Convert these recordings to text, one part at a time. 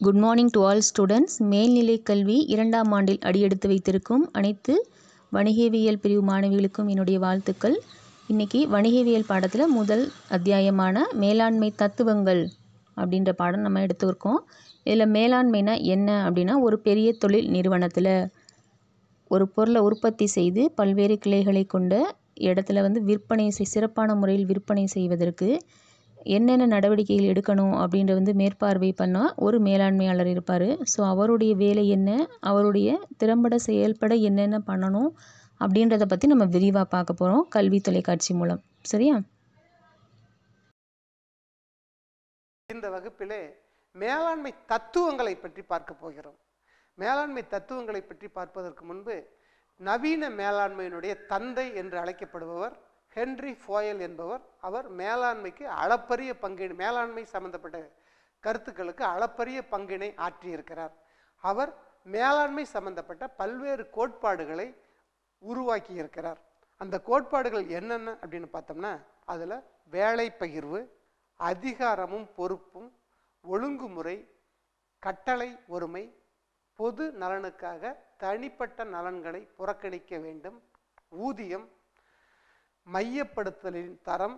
good morning to all students மேல்நிலை கல்வி இரண்டாம் ஆண்டில் அடியெடுத்து வைத்திருக்கும் அனைத்து வணிகவியல் பிரிவு மாணவிகளுக்கும் என்னுடைய வாழ்த்துக்கள் இன்றைக்கி வணிகவியல் பாடத்தில் முதல் அத்தியாயமான மேலாண்மை தத்துவங்கள் அப்படின்ற பாடம் நம்ம எடுத்துருக்கோம் இதில் மேலாண்மைனா என்ன அப்படின்னா ஒரு பெரிய தொழில் நிறுவனத்தில் ஒரு பொருளை உற்பத்தி செய்து பல்வேறு கிளைகளை கொண்ட இடத்துல வந்து விற்பனை செய் சிறப்பான முறையில் விற்பனை செய்வதற்கு என்னென்ன நடவடிக்கைகள் எடுக்கணும் அப்படின்ற வந்து மேற்பார்வை பண்ணால் ஒரு மேலாண்மையாளர் இருப்பார் ஸோ அவருடைய வேலை என்ன அவருடைய திறம்பட செயல்பட என்னென்ன பண்ணணும் அப்படின்றத பற்றி நம்ம விரிவாக பார்க்க போகிறோம் கல்வி தொலைக்காட்சி மூலம் சரியா இந்த வகுப்பிலே மேலாண்மை தத்துவங்களை பற்றி பார்க்க போகிறோம் மேலாண்மை தத்துவங்களை பற்றி பார்ப்பதற்கு முன்பு நவீன மேலாண்மையினுடைய தந்தை என்று அழைக்கப்படுபவர் ஹென்றி ஃபோயல் என்பவர் அவர் மேலாண்மைக்கு அளப்பரிய பங்கினை மேலாண்மை சம்பந்தப்பட்ட கருத்துக்களுக்கு அளப்பரிய பங்கினை ஆற்றியிருக்கிறார் அவர் மேலாண்மை சம்பந்தப்பட்ட பல்வேறு கோட்பாடுகளை உருவாக்கி இருக்கிறார் அந்த கோட்பாடுகள் என்னென்ன அப்படின்னு பார்த்தோம்னா அதில் வேலை பகிர்வு அதிகாரமும் பொறுப்பும் ஒழுங்குமுறை கட்டளை ஒருமை பொது நலனுக்காக தனிப்பட்ட நலன்களை புறக்கணிக்க வேண்டும் ஊதியம் மையப்படுத்தலின் தரம்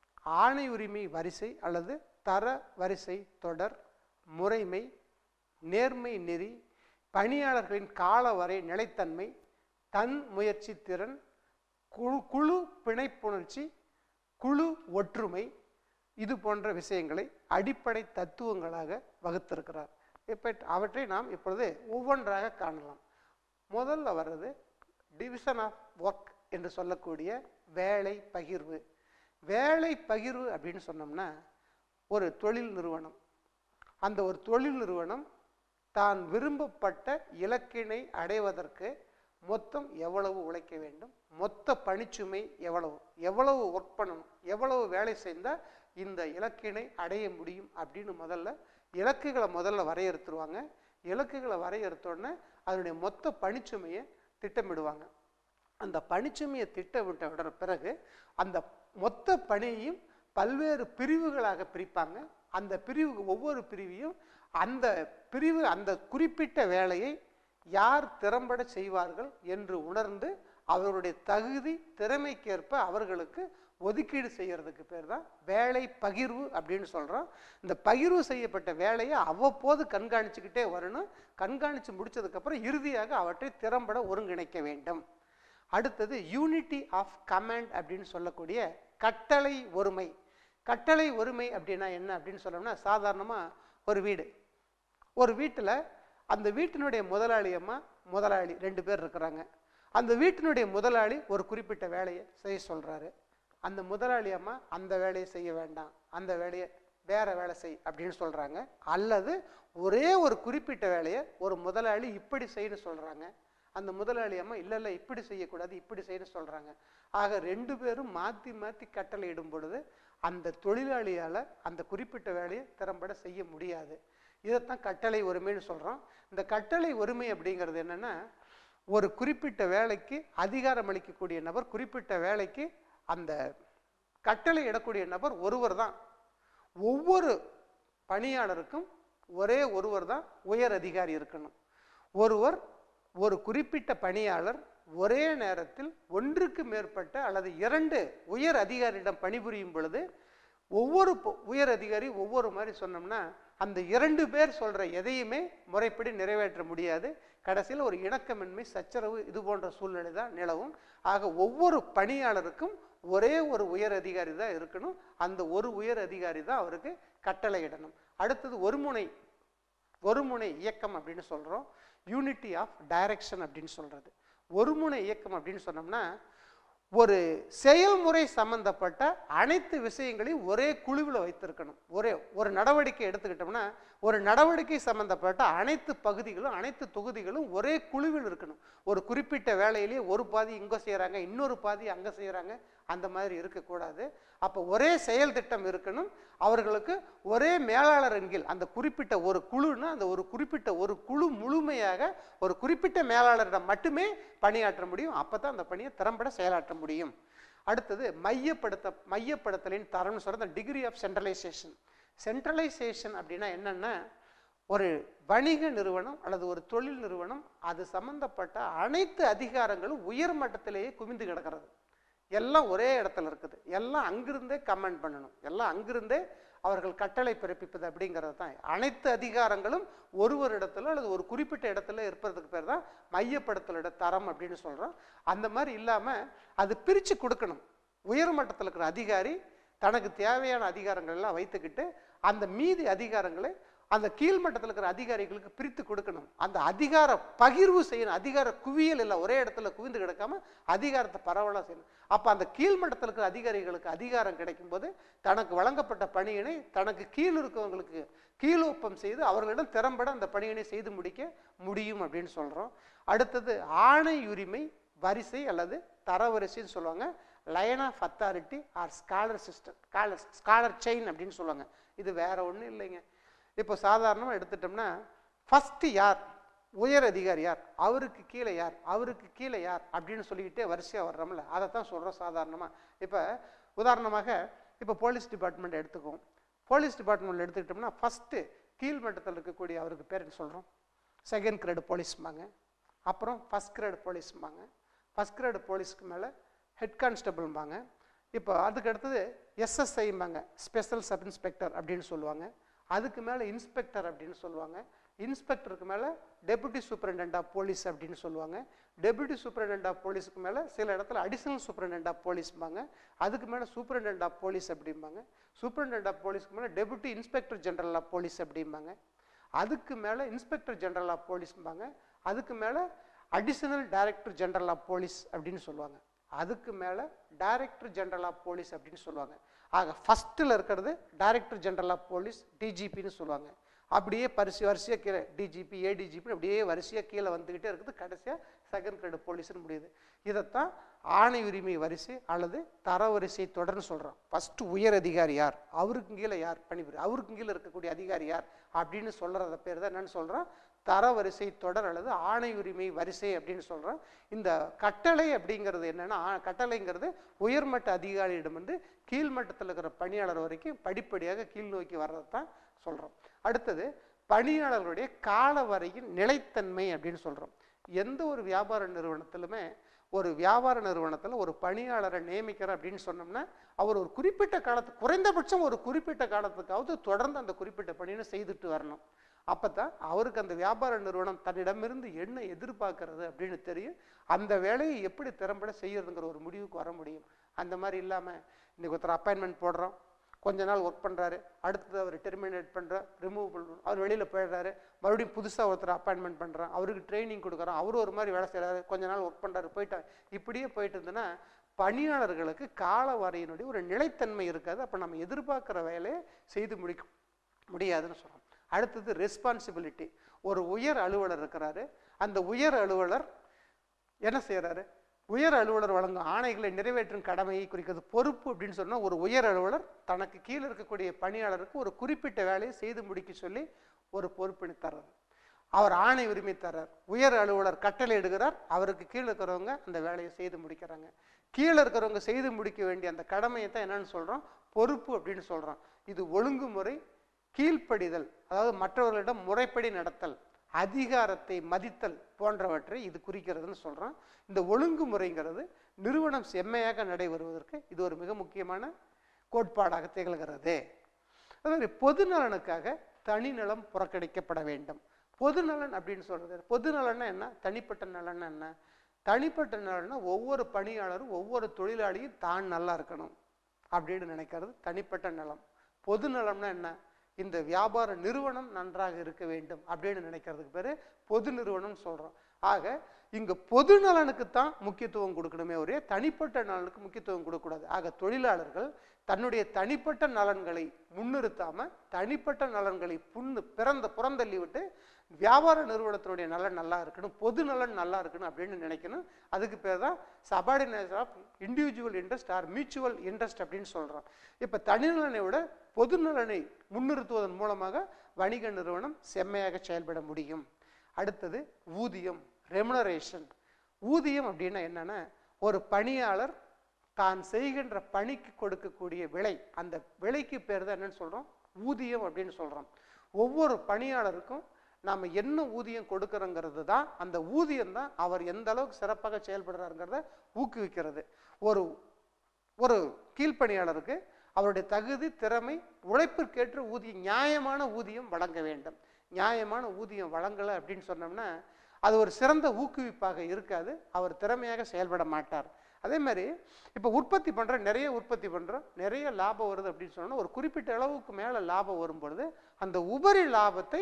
ஆணை உரிமை வரிசை அல்லது தர வரிசை தொடர் முறைமை நேர்மை நெறி பணியாளர்களின் காலவரை நிலைத்தன்மை தன் முயற்சி திறன் குழு குழு பிணைப்புணர்ச்சி குழு ஒற்றுமை இது போன்ற விஷயங்களை அடிப்படை தத்துவங்களாக வகுத்திருக்கிறார் இப்போ அவற்றை நாம் இப்பொழுது ஒவ்வொன்றாக காணலாம் முதல்ல வர்றது டிவிஷன் ஆஃப் ஒர்க் என்று சொல்லக்கூடிய வேலை பகிர்வு வேலை பகிர்வு அப்படின்னு சொன்னோம்னா ஒரு தொழில் நிறுவனம் அந்த ஒரு தொழில் நிறுவனம் தான் விரும்பப்பட்ட இலக்கினை அடைவதற்கு மொத்தம் எவ்வளவு உழைக்க வேண்டும் மொத்த பணிச்சுமை எவ்வளவு எவ்வளவு ஒர்க் பண்ணணும் எவ்வளவு வேலை செய்தால் இந்த இலக்கினை அடைய முடியும் அப்படின்னு முதல்ல இலக்குகளை முதல்ல வரையறுத்துருவாங்க இலக்குகளை வரையறுத்தோடனே அதனுடைய மொத்த பணிச்சுமையை திட்டமிடுவாங்க அந்த பணிச்சுமையை திட்டமிட்ட விட பிறகு அந்த மொத்த பணியையும் பல்வேறு பிரிவுகளாக பிரிப்பாங்க அந்த பிரிவு ஒவ்வொரு பிரிவையும் அந்த பிரிவு அந்த குறிப்பிட்ட வேலையை யார் திறம்பட செய்வார்கள் என்று உணர்ந்து அவருடைய தகுதி திறமைக்கேற்ப அவர்களுக்கு ஒதுக்கீடு செய்யறதுக்கு பேர் தான் வேலை பகிர்வு அப்படின்னு சொல்கிறோம் இந்த பகிர்வு செய்யப்பட்ட வேலையை அவ்வப்போது கண்காணிச்சுக்கிட்டே வரணும் கண்காணித்து முடிச்சதுக்கப்புறம் இறுதியாக அவற்றை திறம்பட ஒருங்கிணைக்க வேண்டும் அடுத்தது யூனிட்டி ஆஃப் கமாண்ட் அப்படின்னு சொல்லக்கூடிய கட்டளை ஒருமை கட்டளை ஒருமை அப்படின்னா என்ன அப்படின்னு சொல்லணும்னா சாதாரணமாக ஒரு வீடு ஒரு வீட்டில் அந்த வீட்டினுடைய முதலாளி அம்மா முதலாளி ரெண்டு பேர் இருக்கிறாங்க அந்த வீட்டினுடைய முதலாளி ஒரு குறிப்பிட்ட வேலையை செய்ய சொல்கிறாரு அந்த முதலாளி அம்மா அந்த வேலையை செய்ய வேண்டாம் அந்த வேலையை வேற வேலை செய் அப்படின்னு சொல்கிறாங்க அல்லது ஒரே ஒரு குறிப்பிட்ட வேலையை ஒரு முதலாளி இப்படி செய்யணும் சொல்கிறாங்க அந்த முதலாளி அம்மா இல்லை இல்லை இப்படி செய்யக்கூடாது இப்படி செய்யணும் சொல்கிறாங்க ஆக ரெண்டு பேரும் மாற்றி மாற்றி கட்டளை இடும் பொழுது அந்த தொழிலாளியால் அந்த குறிப்பிட்ட வேலையை திறம்பட செய்ய முடியாது இதைத்தான் கட்டளை ஒருமைன்னு சொல்கிறோம் இந்த கட்டளை ஒருமை அப்படிங்கிறது என்னென்னா ஒரு குறிப்பிட்ட வேலைக்கு அதிகாரம் அளிக்கக்கூடிய நபர் குறிப்பிட்ட வேலைக்கு அந்த கட்டளை இடக்கூடிய நபர் ஒருவர் தான் ஒவ்வொரு பணியாளருக்கும் ஒரே ஒருவர் தான் உயர் அதிகாரி இருக்கணும் ஒருவர் ஒரு குறிப்பிட்ட பணியாளர் ஒரே நேரத்தில் ஒன்றுக்கு மேற்பட்ட அல்லது இரண்டு உயர் அதிகாரியிடம் பணிபுரியும் பொழுது ஒவ்வொரு உயர் அதிகாரி ஒவ்வொரு மாதிரி சொன்னோம்னா அந்த இரண்டு பேர் சொல்கிற எதையுமே முறைப்படி நிறைவேற்ற முடியாது கடைசியில் ஒரு இணக்கமின்மை சச்சரவு இது போன்ற சூழ்நிலை தான் நிலவும் ஆக ஒவ்வொரு பணியாளருக்கும் ஒரே ஒரு உயர் அதிகாரி தான் இருக்கணும் அந்த ஒரு உயர் அதிகாரி தான் அவருக்கு கட்டளை இடணும் அடுத்தது ஒருமுனை ஒருமுனை இயக்கம் அப்படின்னு சொல்கிறோம் யூனிட்டி ஆஃப் டைரக்ஷன் அப்படின்னு சொல்கிறது ஒருமுனை இயக்கம் அப்படின்னு சொன்னோம்னா ஒரு செயல்முறை சம்பந்தப்பட்ட அனைத்து விஷயங்களையும் ஒரே குழுவில் வைத்திருக்கணும் ஒரே ஒரு நடவடிக்கை எடுத்துக்கிட்டோம்னா ஒரு நடவடிக்கை சம்பந்தப்பட்ட அனைத்து பகுதிகளும் அனைத்து தொகுதிகளும் ஒரே குழுவில் இருக்கணும் ஒரு குறிப்பிட்ட வேலையிலேயே ஒரு பாதி இங்கே செய்கிறாங்க இன்னொரு பாதி அங்கே செய்கிறாங்க அந்த மாதிரி இருக்கக்கூடாது அப்போ ஒரே செயல் திட்டம் இருக்கணும் அவர்களுக்கு ஒரே மேலாளர் என்கில் அந்த குறிப்பிட்ட ஒரு குழுன்னா அந்த ஒரு குறிப்பிட்ட ஒரு குழு முழுமையாக ஒரு குறிப்பிட்ட மேலாளரிடம் மட்டுமே பணியாற்ற முடியும் அப்போ தான் அந்த பணியை திறம்பட செயலாற்ற முடியும் அடுத்தது மையப்படுத்த மையப்படுத்தலின் தரம்னு சொல்கிறது டிகிரி ஆஃப் சென்ட்ரலைசேஷன் சென்ட்ரலைசேஷன் அப்படின்னா என்னென்னா ஒரு வணிக நிறுவனம் அல்லது ஒரு தொழில் நிறுவனம் அது சம்பந்தப்பட்ட அனைத்து அதிகாரங்களும் உயர் மட்டத்திலேயே குவிந்து கிடக்கிறது எல்லாம் ஒரே இடத்துல இருக்குது எல்லாம் அங்கிருந்தே கமெண்ட் பண்ணணும் எல்லாம் அங்கிருந்தே அவர்கள் கட்டளை பிறப்பிப்பது அப்படிங்கிறது தான் அனைத்து அதிகாரங்களும் ஒரு ஒரு இடத்துல அல்லது ஒரு குறிப்பிட்ட இடத்துல இருப்பதுக்கு பேர் தான் மையப்படுத்தலோட தரம் அப்படின்னு சொல்கிறோம் அந்த மாதிரி இல்லாமல் அது பிரித்து கொடுக்கணும் உயர் மட்டத்தில் இருக்கிற அதிகாரி தனக்கு தேவையான அதிகாரங்கள் எல்லாம் வைத்துக்கிட்டு அந்த மீதி அதிகாரங்களை அந்த கீழ்மட்டத்தில் இருக்கிற அதிகாரிகளுக்கு பிரித்து கொடுக்கணும் அந்த அதிகார பகிர்வு செய்யணும் அதிகார குவியல் இல்லை ஒரே இடத்துல குவிந்து கிடக்காம அதிகாரத்தை பரவலாக செய்யணும் அப்போ அந்த கீழ்மட்டத்தில் இருக்கிற அதிகாரிகளுக்கு அதிகாரம் கிடைக்கும்போது தனக்கு வழங்கப்பட்ட பணியினை தனக்கு கீழ் இருக்கவங்களுக்கு கீழொப்பம் செய்து அவர்களிடம் திறம்பட அந்த பணியினை செய்து முடிக்க முடியும் அப்படின்னு சொல்கிறோம் அடுத்தது ஆணை உரிமை வரிசை அல்லது தரவரிசைன்னு சொல்லுவாங்க line of authority or scalar system scalar scalar chain அப்படின்னு சொல்லுவாங்க இது வேற ஒன்றும் இல்லைங்க இப்போ சாதாரணமாக எடுத்துட்டோம்னா ஃபஸ்ட்டு யார் உயர் அதிகாரி யார் அவருக்கு கீழே யார் அவருக்கு கீழே யார் அப்படின்னு சொல்லிக்கிட்டே வரிசையாக வர்றோம்ல அதை தான் சொல்கிறோம் சாதாரணமாக இப்போ உதாரணமாக இப்போ போலீஸ் டிபார்ட்மெண்ட் எடுத்துக்குவோம் போலீஸ் டிபார்ட்மெண்ட் எடுத்துக்கிட்டோம்னா ஃபஸ்ட்டு கீழ்மட்டத்தில் இருக்கக்கூடிய அவருக்கு பேர் என்ன சொல்கிறோம் செகண்ட் கிரேடு போலீஸ்மாங்க அப்புறம் ஃபஸ்ட் கிரேடு போலீஸ்மாங்க ஃபஸ்ட் கிரேடு போலீஸ்க்கு மேலே ஹெட் கான்ஸ்டபிள்பாங்க இப்போ அதுக்கு அடுத்தது எஸ்எஸ்ஐம்பாங்க ஸ்பெஷல் சப் இன்ஸ்பெக்டர் அப்படின்னு சொல்லுவாங்க அதுக்கு மேலே இன்ஸ்பெக்டர் அப்படின்னு சொல்லுவாங்க இன்ஸ்பெக்டருக்கு மேலே டெபுட்டி சூப்பரிண்டென்ட் ஆஃப் போலீஸ் அப்படின்னு சொல்லுவாங்க டெபுட்டி சூப்பரிண்டென்ட் ஆஃப் போலீஸுக்கு மேலே சில இடத்துல அடிஷனல் சூப்பரிண்டென்ட் ஆஃப் போலீஸ்பாங்க அதுக்கு மேலே சூப்பரிண்டென்ட் ஆஃப் போலீஸ் அப்படிம்பாங்க சூப்பரிண்டென்ட் ஆஃப் போலீஸ்க்கு மேலே deputy inspector general of police அப்படிம்பாங்க அதுக்கு மேலே இன்ஸ்பெக்டர் ஜெனரல் ஆஃப் போலீஸ்பாங்க அதுக்கு மேலே additional director general of police அப்படின்னு சொல்லுவாங்க அதுக்கு மேலே டைரக்டர் ஜெனரல் ஆஃப் போலீஸ் அப்படின்னு சொல்லுவாங்க ஆக ஃபஸ்ட்டில் இருக்கிறது டைரக்டர் ஜெனரல் ஆஃப் போலீஸ் டிஜிபின்னு சொல்லுவாங்க அப்படியே பரிசு வரிசையாக கீழே டிஜிபி ஏடிஜிபி அப்படியே வரிசையாக கீழே வந்துக்கிட்டே இருக்குது கடைசியாக செகண்ட் கிரேடு போலீஸ்னு முடியுது இதைத்தான் ஆணை உரிமை வரிசை அல்லது தரவரிசை தொடர்னு சொல்கிறோம் ஃபஸ்ட்டு உயர் அதிகாரி யார் அவருக்கு கீழே யார் பணிபுரி அவருக்கு கீழே இருக்கக்கூடிய அதிகாரி யார் அப்படின்னு சொல்கிறத பேர் தான் என்னன்னு சொல்கிறோம் தரவரிசை தொடர் அல்லது ஆணை உரிமை வரிசை அப்படின்னு சொல்கிறோம் இந்த கட்டளை அப்படிங்கிறது என்னென்னா கட்டளைங்கிறது உயர்மட்ட அதிகாரியிடம் வந்து கீழ்மட்டத்தில் இருக்கிற பணியாளர் வரைக்கும் படிப்படியாக கீழ் நோக்கி வர்றது தான் சொல்கிறோம் அடுத்தது பணியாளர்களுடைய கால வரையின் நிலைத்தன்மை அப்படின்னு சொல்கிறோம் எந்த ஒரு வியாபார நிறுவனத்திலுமே ஒரு வியாபார நிறுவனத்தில் ஒரு பணியாளரை நியமிக்கிறோம் அப்படின்னு சொன்னோம்னா அவர் ஒரு குறிப்பிட்ட காலத்து குறைந்தபட்சம் ஒரு குறிப்பிட்ட காலத்துக்காவது தொடர்ந்து அந்த குறிப்பிட்ட பணியை செய்துட்டு வரணும் அப்போ தான் அவருக்கு அந்த வியாபார நிறுவனம் தன்னிடமிருந்து என்ன எதிர்பார்க்கறது அப்படின்னு தெரியும் அந்த வேலையை எப்படி திறம்பட செய்யறதுங்கிற ஒரு முடிவுக்கு வர முடியும் அந்த மாதிரி இல்லாமல் இன்னைக்கு ஒருத்தர் அப்பாயின்மெண்ட் போடுறோம் கொஞ்ச நாள் ஒர்க் பண்ணுறாரு அடுத்தது அவர் டெர்மினேட் பண்ணுறோம் ரிமூவ் பண்ணுறோம் அவர் வெளியில் போயிடுறாரு மறுபடியும் புதுசாக ஒருத்தர் அப்பாயின்மெண்ட் பண்ணுறோம் அவருக்கு ட்ரைனிங் கொடுக்குறோம் அவரும் ஒரு மாதிரி வேலை செய்கிறாரு கொஞ்ச நாள் ஒர்க் பண்ணுறாரு போயிட்டார் இப்படியே போயிட்டு இருந்ததுன்னா பணியாளர்களுக்கு கால வரையினுடைய ஒரு நிலைத்தன்மை இருக்காது அப்போ நம்ம எதிர்பார்க்குற வேலையை செய்து முடிக்க முடியாதுன்னு சொல்கிறோம் அடுத்தது ரெஸ்பான்சிபிலிட்டி ஒரு உயர் அலுவலர் இருக்கிறாரு அந்த உயர் அலுவலர் என்ன செய்கிறாரு உயர் அலுவலர் வழங்கும் ஆணைகளை நிறைவேற்றும் கடமையை குறிக்கிறது பொறுப்பு அப்படின்னு சொன்னால் ஒரு உயர் அலுவலர் தனக்கு கீழே இருக்கக்கூடிய பணியாளருக்கு ஒரு குறிப்பிட்ட வேலையை செய்து முடிக்க சொல்லி ஒரு பொறுப்பினை தர்றார் அவர் ஆணை உரிமை தர்றார் உயர் அலுவலர் கட்டளை இடுகிறார் அவருக்கு கீழே இருக்கிறவங்க அந்த வேலையை செய்து முடிக்கிறாங்க கீழே இருக்கிறவங்க செய்து முடிக்க வேண்டிய அந்த கடமையை தான் என்னன்னு சொல்கிறோம் பொறுப்பு அப்படின்னு சொல்கிறோம் இது ஒழுங்குமுறை கீழ்ப்படிதல் அதாவது மற்றவர்களிடம் முறைப்படி நடத்தல் அதிகாரத்தை மதித்தல் போன்றவற்றை இது குறிக்கிறதுன்னு சொல்கிறோம் இந்த ஒழுங்குமுறைங்கிறது நிறுவனம் செம்மையாக நடைபெறுவதற்கு இது ஒரு மிக முக்கியமான கோட்பாடாக திகழ்கிறது அதாவது பொது நலனுக்காக தனிநலம் புறக்கணிக்கப்பட வேண்டும் பொது நலன் அப்படின்னு சொல்றது பொது நலன்னா என்ன தனிப்பட்ட நலன்னா என்ன தனிப்பட்ட நலன்னா ஒவ்வொரு பணியாளரும் ஒவ்வொரு தொழிலாளியும் தான் நல்லா இருக்கணும் அப்படின்னு நினைக்கிறது தனிப்பட்ட நலம் பொது நலம்னா என்ன இந்த வியாபார நிறுவனம் நன்றாக இருக்க வேண்டும் அப்படின்னு நினைக்கிறதுக்கு பேர் பொது நிறுவனம் சொல்கிறோம் ஆக இங்கே பொது நலனுக்கு தான் முக்கியத்துவம் கொடுக்கணுமே ஒரே தனிப்பட்ட நலனுக்கு முக்கியத்துவம் கொடுக்கக்கூடாது ஆக தொழிலாளர்கள் தன்னுடைய தனிப்பட்ட நலன்களை முன்னிறுத்தாம தனிப்பட்ட நலன்களை புண்ணு பிறந்த புறந்தள்ளி விட்டு வியாபார நிறுவனத்தினுடைய நலன் நல்லா இருக்கணும் பொது நலன் நல்லா இருக்கணும் அப்படின்னு நினைக்கணும் அதுக்கு பேர் தான் subordination of individual interest or mutual interest அப்படின்னு சொல்கிறோம் இப்போ தனிநலனை விட பொது நலனை முன்னிறுத்துவதன் மூலமாக வணிக நிறுவனம் செம்மையாக செயல்பட முடியும் அடுத்தது ஊதியம் ரெமுனரேஷன் ஊதியம் அப்படின்னா என்னன்னா ஒரு பணியாளர் தான் செய்கின்ற பணிக்கு கொடுக்கக்கூடிய விலை அந்த விலைக்கு பேர் தான் என்னன்னு சொல்கிறோம் ஊதியம் அப்படின்னு சொல்கிறோம் ஒவ்வொரு பணியாளருக்கும் நாம் என்ன ஊதியம் கொடுக்குறோங்கிறது தான் அந்த ஊதியம் தான் அவர் எந்த அளவுக்கு சிறப்பாக செயல்படுறாருங்கிறத ஊக்குவிக்கிறது ஒரு ஒரு கீழ்ப்பணியாளருக்கு அவருடைய தகுதி திறமை உழைப்பிற்கேற்ற ஊதியம் நியாயமான ஊதியம் வழங்க வேண்டும் நியாயமான ஊதியம் வழங்கலை அப்படின்னு சொன்னோம்னா அது ஒரு சிறந்த ஊக்குவிப்பாக இருக்காது அவர் திறமையாக செயல்பட மாட்டார் அதே மாதிரி இப்போ உற்பத்தி பண்ணுற நிறைய உற்பத்தி பண்ணுறோம் நிறைய லாபம் வருது அப்படின்னு சொன்னோம்னா ஒரு குறிப்பிட்ட அளவுக்கு மேலே லாபம் வரும் பொழுது அந்த உபரி லாபத்தை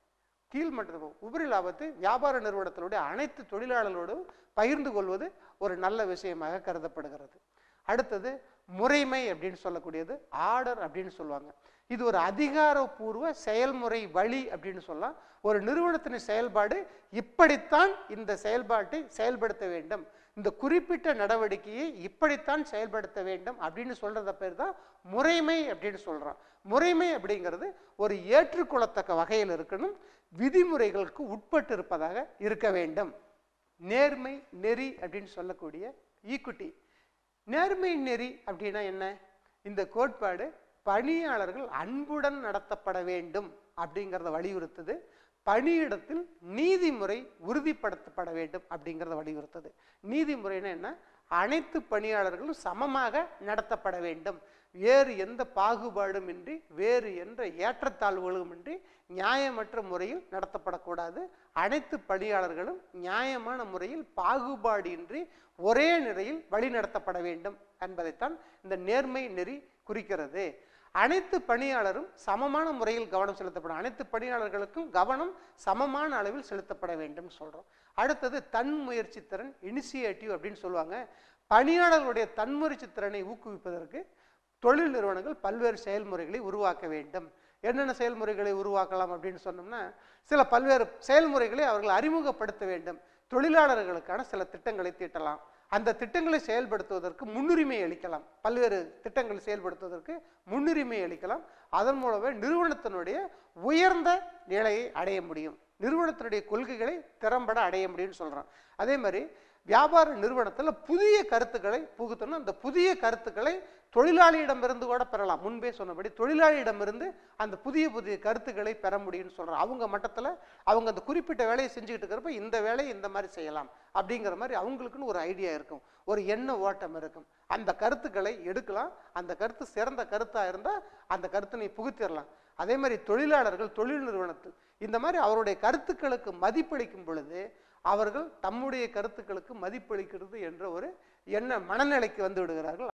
கீழ்மட்ட உபரி லாபத்தை வியாபார நிறுவனத்தினுடைய அனைத்து தொழிலாளர்களோடும் பகிர்ந்து கொள்வது ஒரு நல்ல விஷயமாக கருதப்படுகிறது அடுத்தது முறைமை அப்படின்னு சொல்லக்கூடியது ஆர்டர் அப்படின்னு சொல்லுவாங்க இது ஒரு அதிகாரப்பூர்வ செயல்முறை வழி அப்படின்னு சொல்லலாம் ஒரு நிறுவனத்தின் செயல்பாடு இப்படித்தான் இந்த செயல்பாட்டை செயல்படுத்த வேண்டும் இந்த குறிப்பிட்ட நடவடிக்கையை இப்படித்தான் செயல்படுத்த வேண்டும் அப்படின்னு சொல்றத பேர் தான் முறைமை அப்படின்னு சொல்றோம் முறைமை அப்படிங்கிறது ஒரு ஏற்றுக்கொள்ளத்தக்க வகையில் இருக்கணும் விதிமுறைகளுக்கு உட்பட்டு இருப்பதாக இருக்க வேண்டும் நேர்மை நெறி அப்படின்னு சொல்லக்கூடிய ஈக்குட்டி நேர்மை நெறி அப்படின்னா என்ன இந்த கோட்பாடு பணியாளர்கள் அன்புடன் நடத்தப்பட வேண்டும் அப்படிங்கிறத வலியுறுத்துது பணியிடத்தில் நீதிமுறை உறுதிப்படுத்தப்பட வேண்டும் அப்படிங்கிறத வலியுறுத்துது நீதிமுறைன்னா என்ன அனைத்து பணியாளர்களும் சமமாக நடத்தப்பட வேண்டும் வேறு எந்த பாகுபாடும் இன்றி வேறு எந்த ஏற்றத்தாழ்வுகளுமின்றி நியாயமற்ற முறையில் நடத்தப்படக்கூடாது அனைத்து பணியாளர்களும் நியாயமான முறையில் பாகுபாடின்றி ஒரே நிலையில் வழிநடத்தப்பட வேண்டும் என்பதைத்தான் இந்த நேர்மை நெறி குறிக்கிறது அனைத்து பணியாளரும் சமமான முறையில் கவனம் செலுத்தப்படும் அனைத்து பணியாளர்களுக்கும் கவனம் சமமான அளவில் செலுத்தப்பட வேண்டும் சொல்றோம் அடுத்தது தன்முயற்சி திறன் இனிஷியேட்டிவ் அப்படின்னு சொல்லுவாங்க பணியாளர்களுடைய தன்முயற்சி திறனை ஊக்குவிப்பதற்கு தொழில் நிறுவனங்கள் பல்வேறு செயல்முறைகளை உருவாக்க வேண்டும் என்னென்ன செயல்முறைகளை உருவாக்கலாம் அப்படின்னு சொன்னோம்னா சில பல்வேறு செயல்முறைகளை அவர்கள் அறிமுகப்படுத்த வேண்டும் தொழிலாளர்களுக்கான சில திட்டங்களை தீட்டலாம் அந்த திட்டங்களை செயல்படுத்துவதற்கு முன்னுரிமை அளிக்கலாம் பல்வேறு திட்டங்களை செயல்படுத்துவதற்கு முன்னுரிமை அளிக்கலாம் அதன் மூலமே நிறுவனத்தினுடைய உயர்ந்த நிலையை அடைய முடியும் நிறுவனத்தினுடைய கொள்கைகளை திறம்பட அடைய முடியும்னு சொல்கிறோம் அதே மாதிரி வியாபார நிறுவனத்தில் புதிய கருத்துக்களை புகுத்தணும் அந்த புதிய கருத்துக்களை தொழிலாளியிடமிருந்து கூட பெறலாம் முன்பே சொன்னபடி தொழிலாளியிடமிருந்து அந்த புதிய புதிய கருத்துக்களை பெற முடியும்னு சொல்கிறோம் அவங்க மட்டத்தில் அவங்க அந்த குறிப்பிட்ட வேலையை செஞ்சுக்கிட்டு இருக்கிறப்ப இந்த வேலையை இந்த மாதிரி செய்யலாம் அப்படிங்கிற மாதிரி அவங்களுக்குன்னு ஒரு ஐடியா இருக்கும் ஒரு எண்ண ஓட்டம் இருக்கும் அந்த கருத்துக்களை எடுக்கலாம் அந்த கருத்து சிறந்த கருத்தாக இருந்தால் அந்த கருத்தினை புகுத்திடலாம் அதே மாதிரி தொழிலாளர்கள் தொழில் நிறுவனத்தில் இந்த மாதிரி அவருடைய கருத்துக்களுக்கு மதிப்பளிக்கும் பொழுது அவர்கள் தம்முடைய கருத்துக்களுக்கு மதிப்பளிக்கிறது என்ற ஒரு எண்ண மனநிலைக்கு வந்து விடுகிறார்கள்